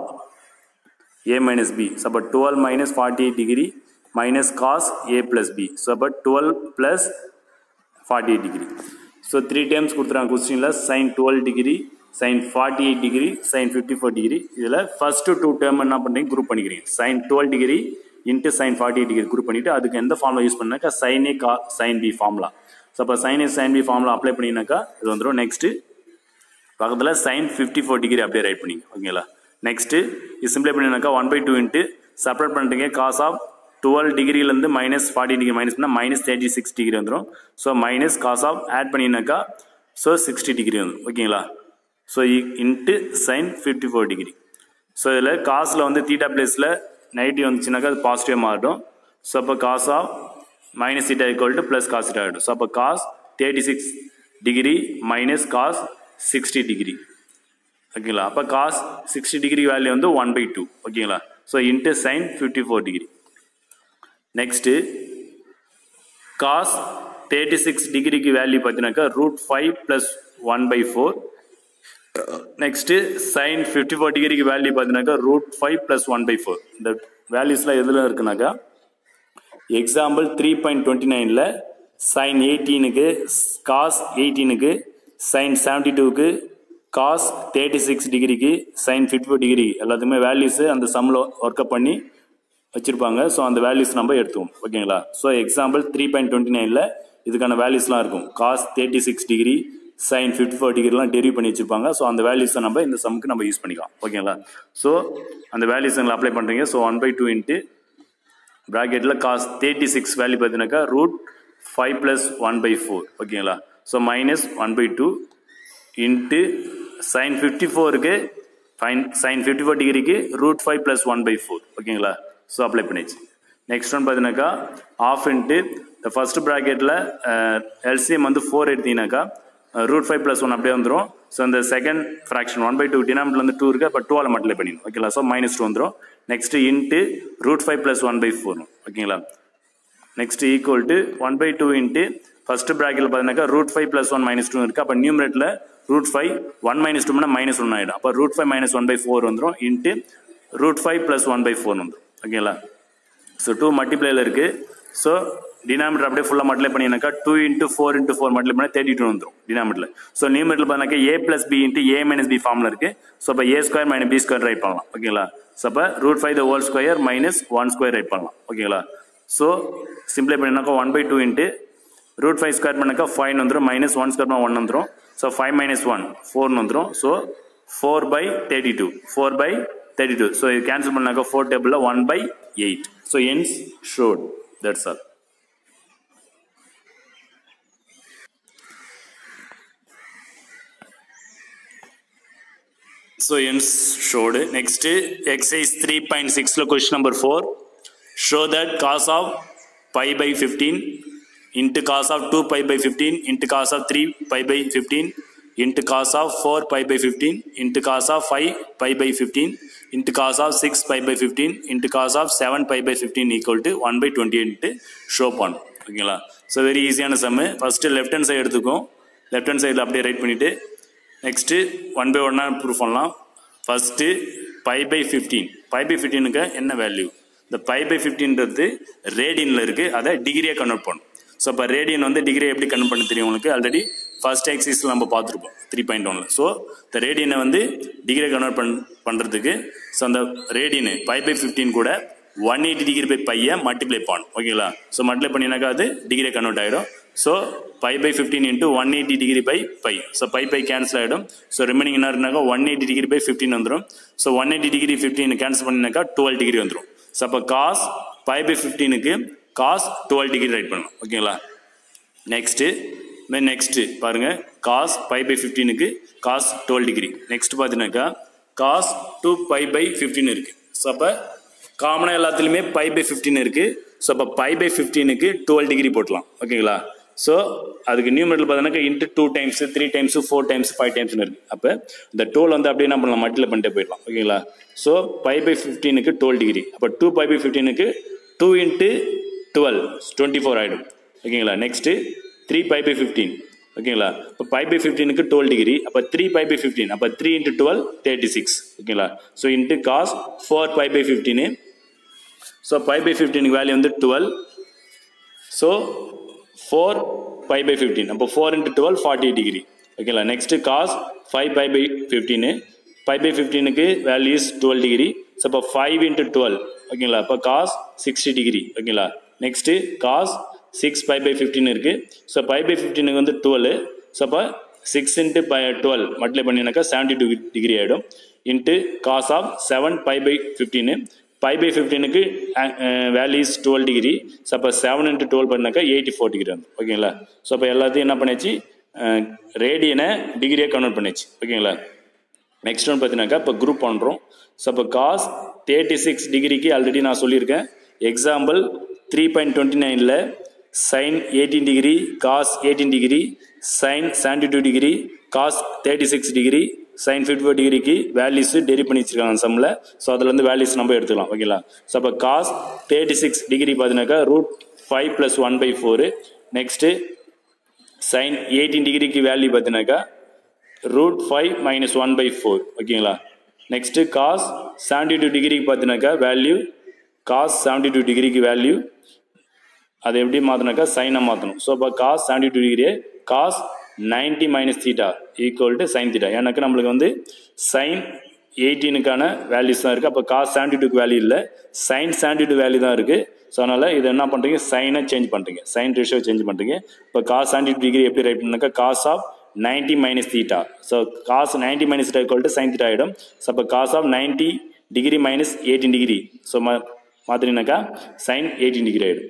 a minus b. So, about 12 minus 48 degree minus cos a plus b. So, about 12 plus 48 degree. So, three times கொடுத்துறாங்க கொஸ்டினில் sin 12 degree, sin 48 degree, sin 54 degree. இதில் first two term என்ன பண்ணுறீங்க group பண்ணிக்கிறீங்க sin 12 degree into sin 48 degree group பண்ணிட்டு அதுக்கு எந்த formula use பண்ணாக்கா sin a cos sin b formula so அப்போ sin a sin b formula apply பண்ணினாக்கா இது வந்துடும் நெக்ஸ்ட்டு பக்கத்தில் sin 54 டிகிரி அப்படியே ரைட் பண்ணிங்க ஓகேங்களா நெக்ஸ்ட்டு இது சிம்பிளை பண்ணினாக்கா one by two into separate பண்ணிட்டீங்க காஸ் ஆஃப் டுவெல் டிகிரிலேருந்து மைனஸ் ஃபார்ட்டி டிகிரி மைனஸ் பண்ணால் மைனஸ் தேர்ட்டி சிக்ஸ் டிகிரி வந்துடும் so minus cos of add பண்ணினாக்கா ஸோ சிக்ஸ்டி டிகிரி வந்துடும் ஓகேங்களா so into sine fifty four degree so இதில் காசில் வந்து தீட்டா பிளேஸில் நெகட்டிவ் வந்துச்சுனாக்கா அது பாசிட்டிவ் மாறிடும் ஸோ அப்போ cos of minus theta equal to plus cos theta ஆகிடும் ஸோ அப்போ cos thirty six degree minus cos sixty degree ஓகேங்களா அப்போ காஸ் சிக்ஸ்டி டிகிரி வேல்யூ வந்து ஒன் பை டூ ஓகேங்களா so into sine fifty four degree next cos thirty six டிகிரிக்கு value பார்த்தீங்கன்னாக்கா root five plus one by four next sine fifty four டிகிரிக்கு value பார்த்தீங்கன்னாக்கா root five plus one by four இந்த வேல்யூஸ்லாம் எதில் இருக்குனாக்கா example three point twenty நைனில் sine எயிட்டீனுக்கு cos எயிட்டீனுக்கு சைன் செவன்ட்டி டூக்கு காஸ் தேர்ட்டி சிக்ஸ் டிகிரிக்கு சைன் ஃபிஃப்டி ஃபோர் டிகிரி எல்லாத்துக்குமே வேல்யூஸு அந்த சம்மில் ஒர்க்கப் பண்ணி வச்சுருப்பாங்க ஸோ அந்த வேல்யூஸ் நம்ம எடுத்துவோம் ஓகேங்களா so example three point twenty நைனில் இதுக்கான வேல்யூஸ்லாம் இருக்கும் cos thirty six degree sine fifty four டிகிரிலாம் டெரிவ் பண்ணி வச்சுருப்பாங்க ஸோ அந்த வேல்யூஸை நம்ம இந்த சம்முக்கு நம்ம யூஸ் பண்ணிக்கலாம் ஓகேங்களா ஸோ அந்த வேல்யூஸ் எங்களை அப்ளை பண்ணுறீங்க so one by two into ப்ராக்கெட்டில் காஸ் தேர்ட்டி சிக்ஸ் வேல்யூ பார்த்தீங்கன்னாக்கா root five plus one by four ஓகேங்களா so minus one by two into sine fifty ஃபோருக்கு ஃபைன் சைன் ஃபிஃப்டி ஃபோர் டிகிரிக்கு root five plus one by four ஓகேங்களா so apply பண்ணிச்சு next one பார்த்தீங்கன்னாக்கா half into இந்த first ப்ராக்கெட்டில் LCM வந்து four எடுத்தீங்கன்னாக்கா ரூட் ஃபைவ் ப்ளஸ் ஒன் அப்படியே வந்துடும் ஸோ இந்த second fraction one by two டினாமிட்டில் வந்து டூ இருக்குது அப்போ டூவால் மல்டிப்ளை பண்ணிடணும் ஓகேங்களா ஸோ மைனஸ் டூ வந்துடும் next into root five plus one by four ஓகேங்களா next equal to one by two into first ப்ராக்கெட்டில் பார்த்தீங்கன்னாக்கா root five plus one minus two இருக்குது அப்போ நியூமரேட்டில் root five one minus two minus one ஆகிடும் அப்போ root five minus one by four வந்துடும் into root five plus one by four வந்துடும் ஓகேங்களா ஸோ டூ மல்டிப்ளைல இருக்குது ஸோ டினாமிட்டர் அப்படியே ஃபுல்லாக மல்டிப்ளை பண்ணினாக்கா two into four into four multiply பண்ணால் தேர்ட்டி டூ வந்துடும் டினாமிட்டரில் ஸோ நியூமரேட்டில் பார்த்தீங்கன்னா A plus B into A minus B ஃபார்மில் இருக்குது ஸோ அப்போ A square minus B square write பண்ணலாம் ஓகேங்களா ஸோ அப்போ root five the whole square minus one square write பண்ணலாம் ஓகேங்களா ஸோ சிம்பிளை பண்ணினாக்கா one by two into root five square பண்ணாக்கா ஃபைவ் வந்துடும் மைனஸ் ஒன் ஸ்கொயர் பண்ணால் ஒன் வந்துடும் ஸோ ஃபைவ் மைனஸ் ஒன் ஃபோர்னு வந்துடும் so four by thirty two four by thirty two so இது கேன்சல் பண்ணாக்கா ஃபோர் டேபிளில் one by eight so hence showed that's all So ends showed. Next exercise 3.6 question number 4. Show that cos of pi by 15 into cos of 2 pi by 15 into cos of 3 pi by 15 into cos of 4 pi by 15 into cos of 5 pi by 15 into cos of 6 pi by 15 into cos of 7 pi by 15 equal to 1 by 28 show பண்ணு ஓகேங்களா so very ஈஸியான sum first left hand side எடுத்துக்கும் left hand சைடில் அப்படியே write பண்ணிவிட்டு next one by ஒன்னாக prove பண்ணலாம் first pi by fifteen pi by ஃபிஃப்டீனுக்கு என்ன வேல்யூ இந்த பை பை ஃபிஃப்டின்றது ரேடியனில் இருக்குது அதை டிகிரியாக கன்வெர்ட் பண்ணும் ஸோ இப்போ ரேடியன் வந்து டிகிரி எப்படி கன்வெர்ட் பண்ண தெரியும் உங்களுக்கு ஆல்ரெடி ஃபர்ஸ்ட் எக்ஸைஸில் நம்ம பார்த்துருப்போம் த்ரீ பாயிண்ட் ஒனில் ஸோ இந்த ரேடியனை வந்து டிகிரி கன்வெர்ட் பண் பண்ணுறதுக்கு ஸோ அந்த ரேடியனு பை பை ஃபிஃப்டீன் கூட ஒன் எயிட்டி டிகிரி பை பையை மல்டிப்ளை பண்ணணும் ஓகேங்களா ஸோ மல்டிப்ளை பண்ணினாக்கா அது டிகிரி கன்வெர்ட் ஆகிடும் so pi by fifteen into one eighty degree by pi so pi pi cancel ஆகிடும் ஸோ ரிமைனிங் என்ன இருந்தாக்கா one eighty degree by fifteen வந்துடும் so one eighty degree fifteen cancel பண்ணினாக்கா twelve degree வந்துடும் so அப்போ cos pi by ஃபிஃப்டீனுக்கு cos twelve degree write பண்ணணும் ஓகேங்களா நெக்ஸ்ட்டு நெக்ஸ்ட்டு பாருங்கள் காஸ் பை பை ஃபிஃப்டீனுக்கு காஸ் டுவெல் டிகிரி நெக்ஸ்ட் பார்த்தீங்கன்னாக்கா cos two pi by fifteen இருக்குது ஸோ அப்போ காமனாக எல்லாத்துலேயுமே பை பை ஃபிஃப்டின் இருக்குது ஸோ அப்போ பை பை ஃபிஃப்டீனுக்கு டுவெல் டிகிரி போட்டலாம் ஓகேங்களா ஸோ அதுக்கு நியூமெரில் பார்த்தீங்கன்னா into two times three times four times five டைம்ஸ்னு இருக்குது அப்போ இந்த டோல் வந்து அப்படியே என்ன பண்ணலாம் மட்டில் பண்ணிட்டு போயிடலாம் ஓகேங்களா ஸோ பை பை ஃபிஃப்டீனுக்கு டுவெல் டிகிரி அப்போ டூ பை பை ஃபிஃப்டீனுக்கு two into twelve twenty four ஆகிடும் ஓகேங்களா next three pi by fifteen ஓகேங்களா இப்போ பை பை ஃபிஃப்டீனுக்கு டுவெல் டிகிரி அப்போ த்ரீ பை பை ஃபிஃப்டீன் அப்போ three into twelve thirty six ஓகேங்களா so into cos four pi by fifteen so pi by ஃபிஃப்டீனுக்கு value வந்து twelve so four pi by fifteen அப்போ four into twelve forty degree ஓகேங்களா next cos five pi by fifteen five by ஃபிஃப்டீனுக்கு value is twelve degree so அப்போ five into twelve ஓகேங்களா அப்போ cos sixty degree ஓகேங்களா next cos six pi by fifteen இருக்குது so pi by ஃபிஃப்டீனுக்கு வந்து twelve so அப்போ six into by twelve multiply பண்ணினாக்கா செவன்ட்டி டூ டிகிரி ஆகிடும் into cos of seven pi by fifteen pi by ஃபிஃப்டீனுக்கு value is twelve degree so அப்போ seven into twelve பண்ணாக்கா eighty four degree வந்து ஓகேங்களா ஸோ அப்போ எல்லாத்தையும் என்ன பண்ணிச்சு ரேடியனை டிகிரியாக கன்வெர்ட் பண்ணிச்சு ஓகேங்களா நெக்ஸ்ட் ஒன் பார்த்தீங்கன்னாக்கா இப்போ குரூப் பண்ணுறோம் ஸோ இப்போ காஸ் தேர்ட்டி சிக்ஸ் டிகிரிக்கு ஆல்ரெடி நான் சொல்லியிருக்கேன் எக்ஸாம்பிள் த்ரீ பாயிண்ட் டுவெண்ட்டி நைனில் sine eighteen degree cos eighteen degree sine seventy two degree cos thirty six degree sine fifty four டிகிரிக்கு வேல்யூஸ் டெரி பண்ணி வச்சிருக்காங்க சம்மில் ஸோ அதில் வந்து வேல்யூஸ் நம்ம எடுத்துக்கலாம் ஓகேங்களா ஸோ அப்போ காஸ் தேர்ட்டி சிக்ஸ் டிகிரி பார்த்தீங்கன்னாக்கா root five plus one by four next sine eighteen டிகிரிக்கு வேல்யூ பார்த்தீங்கன்னாக்கா root five minus one by four ஓகேங்களா நெக்ஸ்ட்டு காஸ் செவன்டி டூ டிகிரிக்கு பார்த்தீங்கன்னாக்கா வேல்யூ காஸ் செவன்டி டூ டிகிரிக்கு வேல்யூ அதை எப்படி மாற்றினாக்கா சைனை மாற்றணும் ஸோ அப்போ காஸ் செவன்டி டூ டிகிரியே cos ninety minus theta equal to sine theta எனக்கு நம்மளுக்கு வந்து சைன் எயிட்டீனுக்கான வேல்யூஸ் தான் இருக்குது அப்போ காஸ் செவன்டி டூக்கு வேல்யூ இல்லை சைன் செவன்டி டூ வேல்யூ தான் இருக்குது ஸோ அதனால் இதை என்ன பண்ணுறீங்க சைனை சேஞ்ச் பண்ணுறீங்க சைன் ரேஷியோ சேஞ்ச் பண்ணுறீங்க இப்போ காஸ் செவன்டி டூ டிகிரி எப்படி ரைட் பண்ணாக்கா cos of ninety minus theta so cos ninety minus theta equal to sine theta ஆகிடும் ஸோ அப்போ cos of ninety degree minus eighteen degree so மா மாற்றினாக்கா sine eighteen degree ஆகிடும்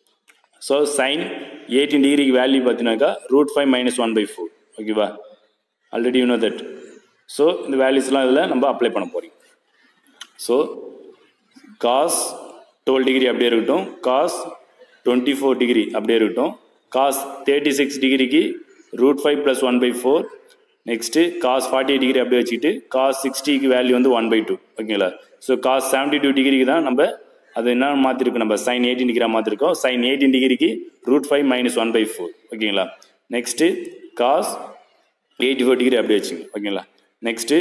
so sine eighteen டிகிரிக்கு value பார்த்தீங்கன்னாக்கா root five minus one by four ஓகேவா already you know that so இந்த வேல்யூஸ்லாம் இதில் நம்ம அப்ளை பண்ண போகிறோம் ஸோ காஸ் டுவெல் டிகிரி அப்படியே இருக்கட்டும் காஸ் டுவெண்ட்டி ஃபோர் டிகிரி அப்படியே இருக்கட்டும் காஸ் தேர்ட்டி சிக்ஸ் டிகிரிக்கு root five plus one by four next cos forty eight degree அப்படியே வச்சுக்கிட்டு காஸ் சிக்ஸ்டிக்கு வேல்யூ வந்து ஒன் பை டூ ஓகேங்களா ஸோ காஸ் செவன்ட்டி டூ டிகிரிக்கு தான் நம்ம அது என்ன மாற்றிருக்கோம் நம்ம சைன் எயிட்டீன் டிகிரி மாற்றிருக்கோம் சைன் எயிட்டீன் டிகிரிக்கு root five minus one by four ஓகேங்களா next cos eighty four degree அப்படியே வச்சுங்க ஓகேங்களா நெக்ஸ்ட்டு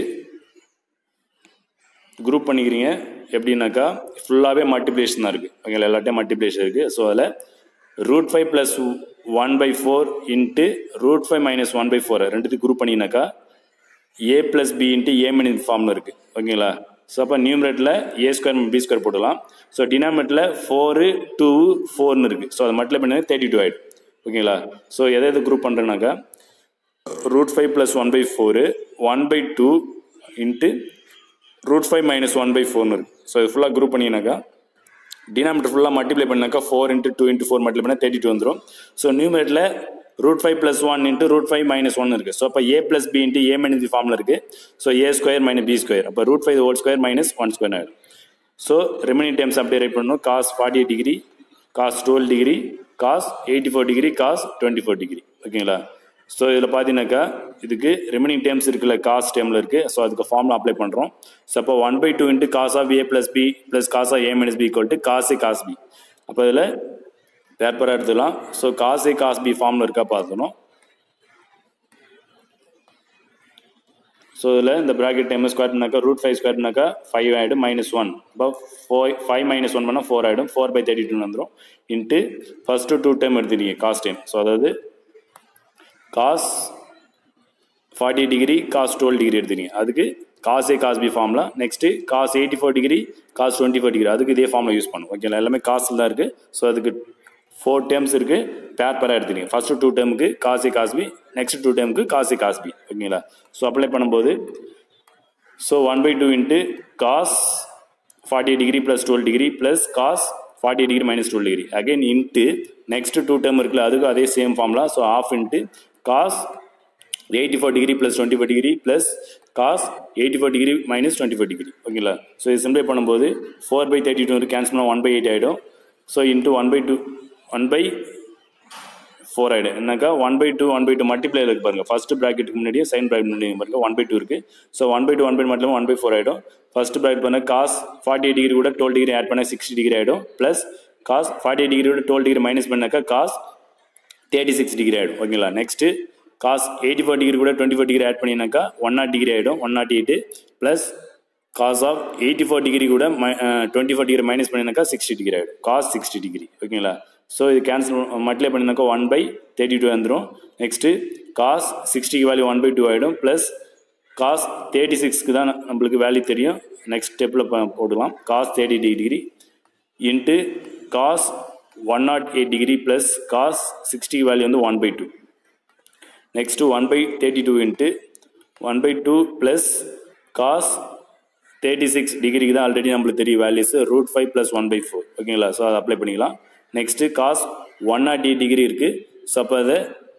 குரூப் பண்ணிக்கிறீங்க எப்படின்னாக்கா ஃபுல்லாகவே மல்டிப்ளேஷன் தான் இருக்குது ஓகேங்களா எல்லாத்தையும் மல்டிப்ளேஷன் இருக்குது ஸோ அதில் root five plus one by four into root five minus one by four ரெண்டுத்துக்கு குரூப் பண்ணிங்கனாக்கா A plus B into A minus ஃபார்ம்னு இருக்குது ஓகேங்களா ஸோ அப்போ நியூமரேட்டில் ஏ ஸ்கொயர் பி ஸ்கொயர் போட்டுக்கலாம் ஸோ டினாமேட்டில் ஃபோரு டூ ஃபோர்னு இருக்குது ஸோ அதை மட்டில் பண்ணி தேர்ட்டி டூ ஆகிடும் ஓகேங்களா ஸோ எதை எது குரூப் பண்ணுறேன்னாக்கா root five plus one by four one by two into root five minus one by ஃபோர்னு இருக்குது ஸோ இது ஃபுல்லாக குரூப் பண்ணிங்கனாக்கா டினாமீட்டர் ஃபுல்லாக மல்டிப்ளை பண்ணாக்கா four into two into four multiply பண்ணால் தேர்ட்டி டூ வந்துடும் ஸோ நியூமரேட்டில் root five plus one into root five minus one இருக்குது ஸோ அப்போ ஏ plus B into A minus B ஃபார்மில் இருக்குது so A square minus B square அப்போ root five whole square minus one square ஆகிடும் so remaining times அப்படியே right பண்ணணும் cos forty eight degree cos twelve degree cos eighty four degree cos twenty four degree ஓகேங்களா so இதில் பார்த்தீங்கன்னாக்கா இதுக்கு remaining terms இருக்குல்ல cos டேர்மில் இருக்குது ஸோ அதுக்கு ஃபார்மில் அப்ளை பண்ணுறோம் ஸோ அப்போ one by two into cos of A plus B plus cos of A minus B equal to cos A cos B அப்போ இதில் பேப்பராக எடுத்துக்கலாம் ஸோ காஸ் ஏ காஸ் பி ஃபார்மில் இருக்கா பார்த்துக்கணும் ஸோ இதில் இந்த ப்ராக்கெட் டைம் ஸ்கொயர் பண்ணாக்கா ரூட் ஃபைவ் ஸ்கொயர் பண்ணாக்கா ஃபைவ் ஆகிடும் மைனஸ் ஒன் இப்போ ஃபோர் ஃபைவ் மைனஸ் ஒன் பண்ணால் ஃபோர் ஆகிடும் ஃபோர் பை தேர்ட்டி டூ வந்துடும் இன்ட்டு ஃபஸ்ட்டு டூ டைம் எடுத்துட்டீங்க காஸ் டைம் ஸோ அதாவது cos forty degree cos twelve degree எடுத்துங்க அதுக்கு காஸ் ஏ cos B formula next cos eighty four degree cos twenty four degree அதுக்கு இதே formula use பண்ணும் ஓகேங்களா எல்லாமே காசில் தான் இருக்குது ஸோ அதுக்கு ஃபோர் டேர்ம்ஸ் இருக்குது பேர் பேராக எடுத்துங்க ஃபஸ்ட்டு டூ டேர்முக்கு காஸ் ஏ காஸ் பி நெக்ஸ்ட் டூ டேர்முக்கு காஸ் ஏ காஸ் பி ஓகேங்களா ஸோ அப்ளை பண்ணும்போது so one by two into cos forty degree plus twelve degree plus cos forty degree minus twelve degree again into next two term இருக்குல்ல அதுக்கு அதே same formula so half into cos eighty four degree plus twenty four degree plus cos eighty four degree minus twenty four degree ஓகேங்களா so இது சிம்பிளை பண்ணும்போது four by thirty two cancel பண்ணால் one by eight ஆகிடும் so into one by two one by four ஆகிடும் என்னக்கா one by two one by two multiply இருக்கு பாருங்க ஃபர்ஸ்ட் ப்ராக்கெட்டுக்கு முன்னாடியே சைன் ப்ராக்கெட் முன்னாடி பாருங்க ஒன் பை டூ இருக்கு so one by two one by மட்டும் ஒன் பை ஃபோர் ஆகிடும் ஃபர்ஸ்ட் ப்ராக்கெட் பண்ண காஸ் ஃபார்ட்டி எயிட் டிகிரி கூட டுவெல் டிகிரி ஆட் பண்ணால் சிக்ஸ்டி டிகிரி ஆகிடும் plus cos forty eight degree கூட டுவெல் டிகிரி மைனஸ் பண்ணாக்கா cos thirty six degree ஆகிடும் ஓகேங்களா next cos eighty four degree கூட டுவெண்ட்டி ஃபோர் டிகிரி ஆட் பண்ணினாக்கா ஒன் நாட் டிகிரி ஆகிடும் one nought eight plus cos of eighty four degree கூட twenty four degree minus பண்ணினாக்கா sixty degree ஆகிடும் cos sixty degree ஓகேங்களா so இது cancel multiply பண்ணினாக்கா one by thirty two வந்துடும் next cos சிக்ஸ்டிக்கு வேல்யூ ஒன் பை டூ ஆகிடும் plus cos thirty சிக்ஸ்க்கு தான் நம்மளுக்கு வேல்யூ தெரியும் நெக்ஸ்ட் ஸ்டெப்பில் போட்டுக்கலாம் cos thirty degree into cos one nought eight degree plus cos சிக்ஸ்டிக்கு வேல்யூ வந்து one by two next one by thirty two into one by two plus cos thirty six டிகிரிக்கு தான் ஆல்ரெடி நம்மளுக்கு தெரியும் values root five plus one by four ஓகேங்களா so அதை apply பண்ணிக்கலாம் next cos one nought eight degree இருக்குது so அப்போ அதை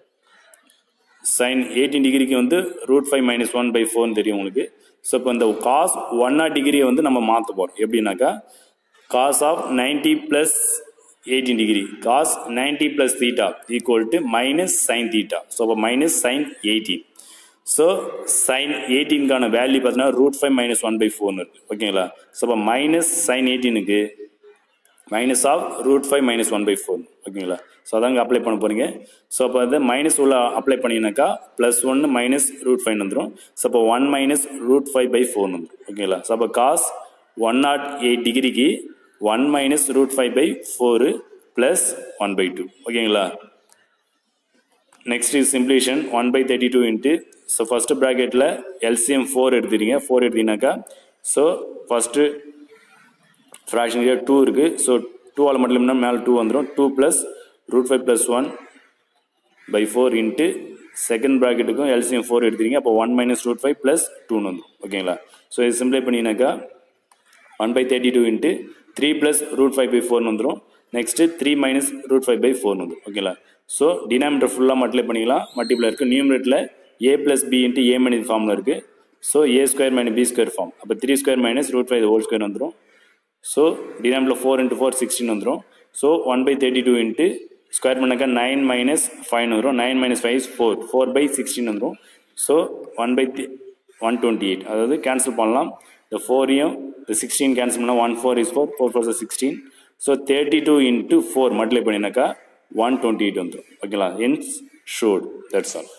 சைன் எயிட்டீன் டிகிரிக்கு வந்து root five minus one by ஃபோர்னு தெரியும் உங்களுக்கு ஸோ இப்போ இந்த காஸ் ஒன் நாட் டிகிரியை வந்து நம்ம மாற்ற போகிறோம் எப்படின்னாக்கா cos of ninety plus eighteen degree cos ninety plus theta equal to minus sine theta so அப்போ minus sine eighteen so sine எயிட்டீனுக்கான வேல்யூ பார்த்தீங்கன்னா root five minus one by ஃபோர்னு இருக்குது ஓகேங்களா ஸோ அப்போ மைனஸ் சைன் எயிட்டீனுக்கு minus of root five minus one by four ஓகேங்களா so அதாங்க அப்ளை பண்ண போகிறீங்க ஸோ அப்போ வந்து மைனஸ் உள்ள அப்ளை பண்ணிங்கனாக்கா ப்ளஸ் ஒன்று மைனஸ் ரூட் ஃபைவ் வந்துடும் ஸோ அப்போ one minus root five by four வந்துடும் ஓகேங்களா ஸோ அப்போ காஸ் ஒன் நாட் எயிட் டிகிரிக்கு one minus root five by four plus one by two ஓகேங்களா next is simplification one by thirty two into so first ப்ராக்கெட்டில் LCM four எடுத்துறீங்க four எடுத்தீங்கன்னாக்கா so first fraction ஏரியா two இருக்குது so டூவால் மட்டும் இல்லைன்னா மேலே டூ வந்துடும் two plus root five plus one by four into second ப்ராக்கெட்டுக்கும் எல்சிஎம் ஃபோர் எடுத்துறீங்க அப்போ one minus root five plus டூன்னு வந்துடும் ஓகேங்களா ஸோ இது சிம்ப்ளை பண்ணினாக்கா one by thirty two into three plus root five by ஃபோர்னு வந்துடும் next three minus root five by ஃபோர்னு வந்துடும் ஓகேங்களா ஸோ டினாமினேட்டர் ஃபுல்லாக மல்டிப்ளை பண்ணிக்கலாம் மல்டிப்ளை இருக்குது நியூமினேட்டில் A plus B into A minus ஃபார்மில் இருக்குது so A square minus B square form அப்போ three square minus root five whole square வந்துடும் ஸோ டினாமில் ஃபோர் இன்ட்டு ஃபோர் சிக்ஸ்டின் வந்துடும் so one by thirty two into square பண்ணாக்கா nine minus five வரும் nine minus five is four four by sixteen வந்துடும் so one by one twenty eight அதாவது cancel பண்ணலாம் இந்த ஃபோரையும் இந்த சிக்ஸ்டீன் கேன்சல் பண்ணால் one four is four four four sixteen so thirty two into four multiply பண்ணினாக்கா one twenty eight வந்துடும் ஓகேங்களா hence showed that's all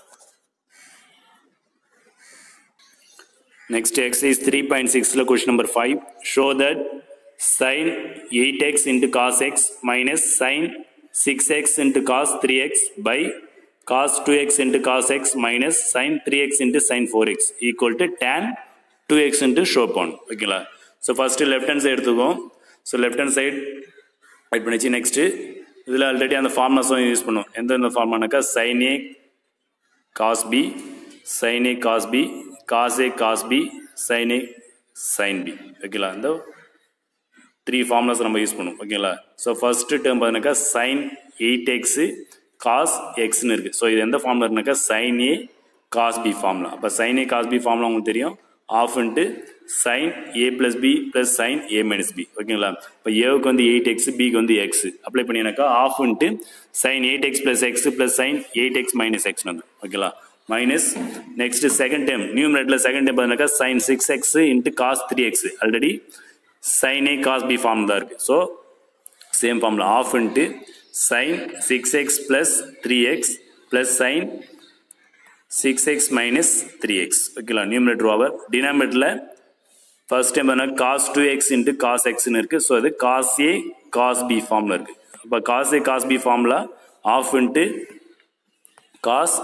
Next exercise 3.6 question number 5. Show that sin 8x into cos x minus sin 6x into cos 3x by cos 2x into cos x minus sin 3x into sin 4x equal to tan 2x into show upon. ஓகேங்களா so first left hand side எடுத்துக்குவோம் so left hand side right பண்ணிச்சு next இதில் already அந்த ஃபார்முலாஸும் use பண்ணுவோம் எந்தெந்த ஃபார்முலானாக்கா sine ஏ cos B sign ஏ cos B cos ஏ cos B sign ஏ sine B ஓகேங்களா இந்த த்ரீ ஃபார்முலாஸ் நம்ம யூஸ் பண்ணுவோம் ஓகேங்களா ஸோ ஃபஸ்ட்டு டேர்ம் பார்த்தீங்கன்னாக்கா சைன் எயிட் எக்ஸு காஸ் எக்ஸ்னு இருக்குது ஸோ இது எந்த ஃபார்முலா இருக்குனாக்கா சைன் ஏ காஸ் பி ஃபார்முலா அப்போ சைன் ஏ காஸ் பி ஃபார்முலா உங்களுக்கு தெரியும் ஆஃப் இன்ட்டு சைன் ஏ ப்ளஸ் பி ப்ளஸ் சைன் ஏ மைனஸ் பி ஓகேங்களா இப்போ ஏவுக்கு வந்து எயிட் எக்ஸ் பிக்கு வந்து எக்ஸ் அப்ளை பண்ணினாக்கா half into sine eight x plus x plus sine eight x minus எக்ஸ்னு வந்து ஓகேங்களா மைனஸ் நெக்ஸ்ட் செகண்ட் டைம் நியூமரேட்டில் செகண்ட் டைம் பார்த்தீங்கன்னாக்கா sine six x into cos three x already sine ஏ cos B form தான் இருக்குது so same ஃபார்மில் half into sine six x plus three x plus sine six x minus three x ஓகேங்களா numerator over டினாமினேட்டரில் first time பார்த்தா cos two x into cos எக்ஸ்னு இருக்குது so அது cos A cos B ஃபார்மில் இருக்குது அப்போ காஸ் ஏ காஸ் பி ஃபார்மில் ஆஃப் இன்ட்டு காஸ்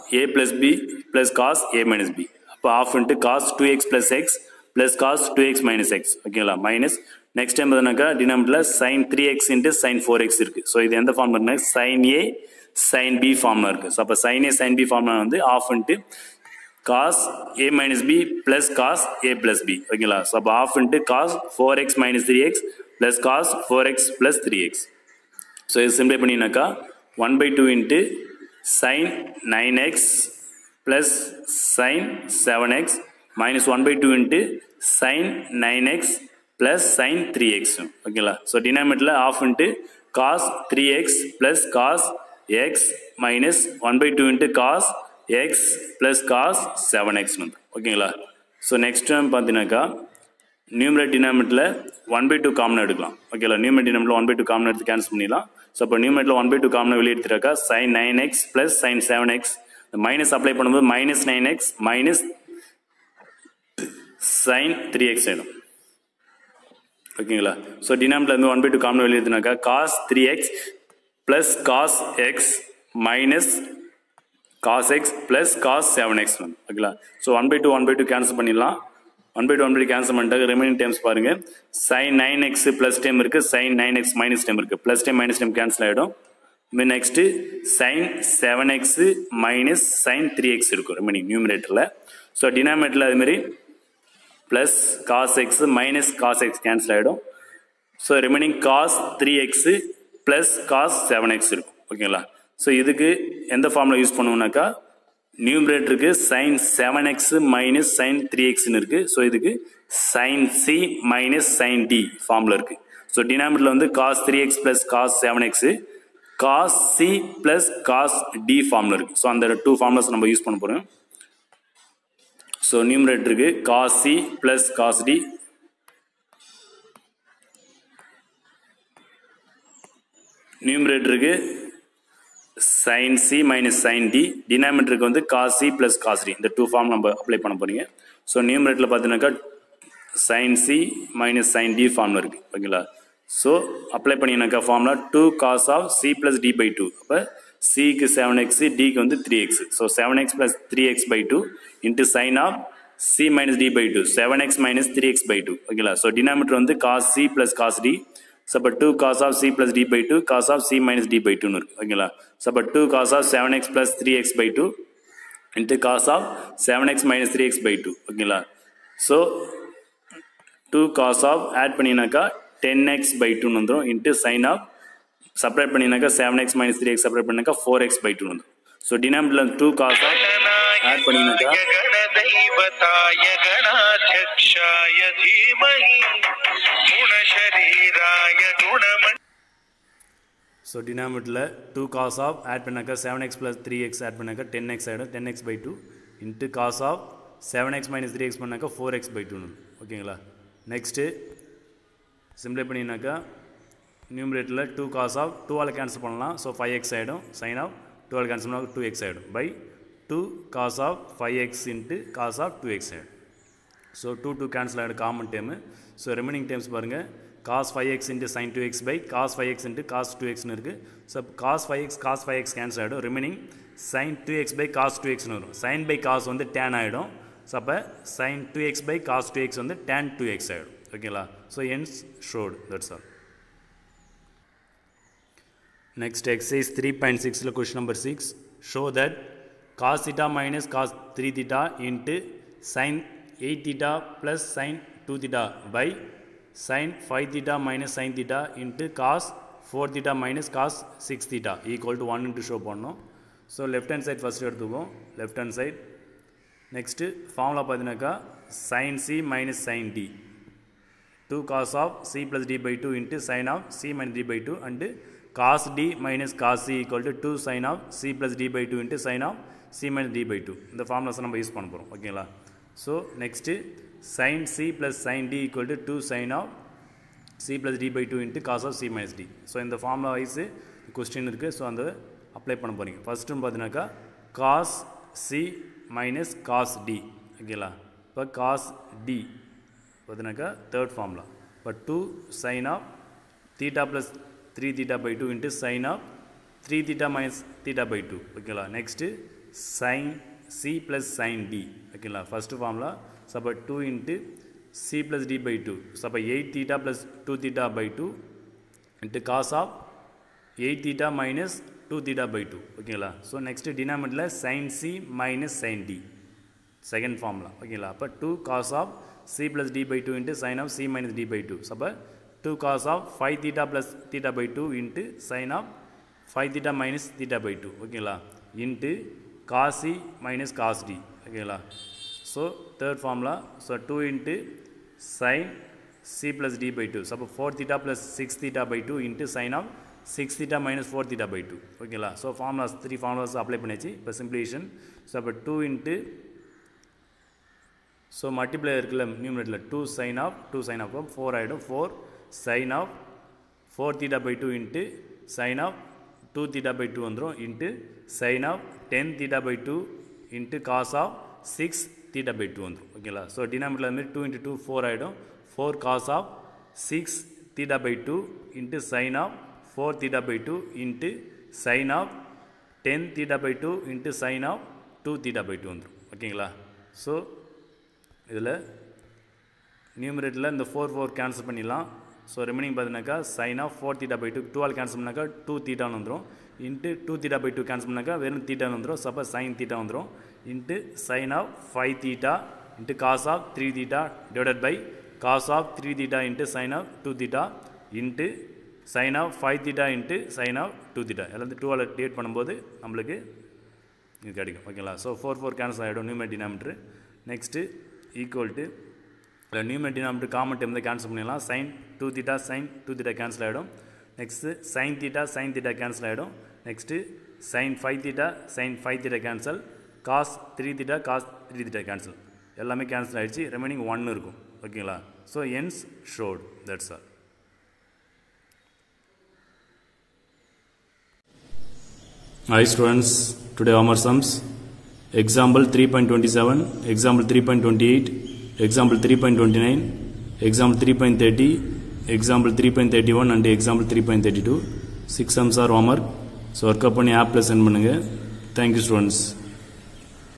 ஏ ப்ளஸ் பி ப்ளஸ் காஸ் ஏ மைனஸ் பி அப்போ half into cos two x plus x plus cos two X minus x ஓகேங்களா minus next time பார்த்தீங்கன்னாக்கா டினாமிட்டில் sine three x into sine four x இருக்குது so இது எந்த form இருக்குன்னா sign ஏ sign B ஃபார்மில் இருக்குது ஸோ அப்போ சைன் ஏ சைன் பி ஃபார்மில் வந்து ஆஃப் இன்ட்டு காஸ் ஏ மைனஸ் பி ப்ளஸ் காஸ் ஏ ப்ளஸ் பி ஓகேங்களா ஸோ அப்போ half into cos four x minus three x plus cos four X plus three x so இது சிம்பிளை பண்ணினாக்கா one by two into sine nine x plus sine seven x minus one by two into sine nine x plus sine three x ஓகேங்களா so டினாமிட்டில் half into cos three x plus cos x minus one by two into cos x plus cos seven x வந்து ஓகேங்களா so next time பார்த்தீங்கன்னாக்கா numerator டினாமிட்டில் one by two common எடுக்கலாம் ஓகேங்களா numerator டினாமிட்டில் one by two common எடுத்து cancel பண்ணிடலாம் so அப்போ நியூமரேட்டில் ஒன் பை டூ காமன் வெளியே எடுத்துட்டாக்கா sine nine x plus sine seven x minus apply பண்ணும்போது minus nine x minus sine three x ஆகிடும் ஓகேங்களா ஸோ டினாமிட்டில் இருந்து ஒன் பை டூ காமன் வெளியே எடுத்துனாக்கா cos three x plus cos x minus cos x plus cos seven x வந்து ஓகேங்களா so one by two one by two cancel பண்ணிடலாம் one by two one by two cancel பண்ணிட்டாங்க remaining times பாருங்க sine nine x plus time இருக்குது sine nine x minus time இருக்குது plus time minus time cancel ஆகிடும் next sine seven x minus sine three x இருக்கும் remaining நியூமரேட்டரில் so டினாமேட்டரில் அதுமாரி plus cos x minus cos x cancel ஆகிடும் so remaining cos three x plus cos seven x இருக்கும் ஓகேங்களா so இதுக்கு எந்த ஃபார்மில் யூஸ் பண்ணுவோம்னாக்கா நியூமரேட்டருக்கு sine seven x minus sine three எக்ஸ்னு இருக்குது ஸோ இதுக்கு sine C minus sign D ஃபார்மில் இருக்குது ஸோ டினாமிட்டில் வந்து cos three x plus cos seven x cos C plus cos D ஃபார்மில் இருக்குது ஸோ அந்த டூ ஃபார்முலாஸ் நம்ம யூஸ் பண்ண போகிறோம் ஸோ நியூமரேட்டருக்கு cos C plus cos D நியூமரேட்டருக்கு sine C minus sign D டினாமினேட்டருக்கு வந்து cos C plus cos D இந்த டூ ஃபார்ம் நம்ம அப்ளை பண்ண போறீங்க ஸோ நியூமரேட்டில் பார்த்தீங்கன்னாக்கா sine C minus sign D ஃபார்மில் இருக்குது ஓகேங்களா ஸோ அப்ளை பண்ணிங்கனாக்கா formula two cos of C plus D by two அப்போ சிக்கு செவன் எக்ஸு டிக்கு வந்து three x so seven x plus three x by two into sign of C minus D by two seven x minus three x by two ஓகேங்களா so denominator வந்து cos C plus cos D so அப்போ two cos of C plus D by two cos of C minus D by டூன்னு இருக்கு ஓகேங்களா so அப்போ two cos of seven x plus three x by two into cos of seven x minus three x by two ஓகேங்களா so two cos of add பண்ணினாக்கா ten x by டூன்னு வந்துடும் into sign of separate பண்ணினாக்கா seven x minus three x separate பண்ணினாக்கா four x by two வந்துடும் so டினாமிட்டில் two cos of add பண்ணினாக்கா गणदैवताय गणाध्यक्षाय धीमहि गुणशरीराय गुणमण् ஸோ டினாமிட்டில் டூ காஸ் ஆஃப் ஆட் பண்ணாக்கா seven x plus three x add பண்ணாக்கா டென் எக்ஸ் ஆகிடும் ten x by two into cos of seven x minus three x பண்ணாக்கா ஃபோர் எக்ஸ் பை டூன்னு ஓகேங்களா நெக்ஸ்ட்டு சிம்ப்ளை பண்ணினாக்கா நியூமரேட்டில் டூ காஸ் ஆஃப் டூவால் cancel பண்ணலாம் ஸோ ஃபைவ் எக்ஸ் ஆகிடும் சைன் ஆஃப் டுவெல் கேன்சல் பண்ணால் டூ எக்ஸ் ஆகிடும் by two cos of five x into cos of two X ஆகிடும் ஸோ டூ டூ கேன்சல் ஆகிடும் common term so remaining times பாருங்கள் cos five x into sine two x by cos five x into cos two எக்ஸ்னு இருக்குது so cos five x cos five x cancel ஆகிடும் remaining sine two x by cos two எக்ஸ்னு வரும் sine by cos வந்து tan ஆகிடும் so அப்போ sine two x by cos two x வந்து tan two X ஆகிடும் ஓகேங்களா so hence showed that's all next exercise three point சிக்ஸில் question number six show that cos theta minus cos three theta into sine eight theta plus sine two theta by sine five theta minus sine theta into cos four theta minus cos six theta equal to one into show பண்ணோம் so left hand side first எடுத்துக்குவோம் left hand side next formula பார்த்தீங்கன்னாக்கா sine C minus sign D two cos of C plus D by two into sign of C minus D by two and cos D minus cos C equal to two sine of C plus D by two into sign of C minus D by two இந்த ஃபார்முலாஸை நம்ம use பண்ண போகிறோம் ஓகேங்களா so next sine C plus sine D equal to two sine of C plus D by two into cos of C minus D so இந்த formula wise question இருக்குது so அந்த apply பண்ண போகிறீங்க ஃபஸ்ட்டுன்னு பார்த்தீங்கன்னாக்கா cos C minus cos D ஓகேங்களா இப்போ cos D பார்த்தீங்கன்னாக்கா தேர்ட் ஃபார்முலா இப்போ two sine of theta plus three theta by two into sign of three theta minus theta by two ஓகேங்களா next sine C plus sine D ஓகேங்களா first formula so அப்போ two into C plus D by two so அப்போ eight theta plus two theta by two into cos of eight theta minus two theta by two ஓகேங்களா so next டினாமினேட்டில் sine C minus sign D second formula ஓகேங்களா அப்போ two cos of C plus D by two into sign of C minus D by two so அப்போ two cos of five theta plus theta by two into sign of five theta minus theta by two ஓகேங்களா into cos C minus cos D ஓகேங்களா so third formula so two into sign C plus D by two so அப்போ four theta plus six theta by two into sign of six theta minus four theta by two ஓகேங்களா so formulas three formulas apply பண்ணியாச்சு இப்போ simplification so அப்போ two into so multiply இருக்குல்ல நியூமினேட்டில் two sine of two sine of four ஆகிடும் four sine of four theta by two into sign of two theta by two வந்துடும் into sign of ten theta by two into cos of six theta by two வந்துடும் ஓகேங்களா so டினாமினேட்டில் மாதிரி two into two four ஆகிடும் four cos of six theta by two into sign of four theta by two into sign of ten theta by two into sign of two theta by two வந்துடும் ஓகேங்களா so இதில் நியூமரேட்டில் இந்த four four cancel பண்ணிடலாம் so remaining பார்த்தீங்கன்னாக்கா sine of four theta by two டுவெல் cancel பண்ணாக்கா two தீட்டான்னு வந்துடும் into two theta by two cancel பண்ணாக்கா வெறும் தீட்டான்னு வந்துடும் சப்போ சைன் தீட்டா வந்துடும் into sign of five theta into cos of three theta divided by cos of three theta into sign of two theta into sign of five theta into sign of two theta எல்லாத்தையும் டூவால் divide பண்ணும்போது நம்மளுக்கு இது கிடைக்கும் ஓகேங்களா so four four cancel ஆகிடும் numerator denominator next equal to இல்லை numerator denominator common time cancel பண்ணிடலாம் sine two theta sine two theta cancel ஆகிடும் next sine theta sine theta cancel ஆகிடும் next sine five theta sine five theta cancel cos three theta cos three theta cancel எல்லாமே cancel ஆகிடுச்சு remaining ஒன்று இருக்கும் ஓகேங்களா so hence showed that's all Hi students, today our sums. Example 3.27, example 3.28, example 3.29, example 3.30, example 3.31 and example 3.32. Six sums are homework. So work up பண்ணி ஆப்பில் send பண்ணுங்க thank you students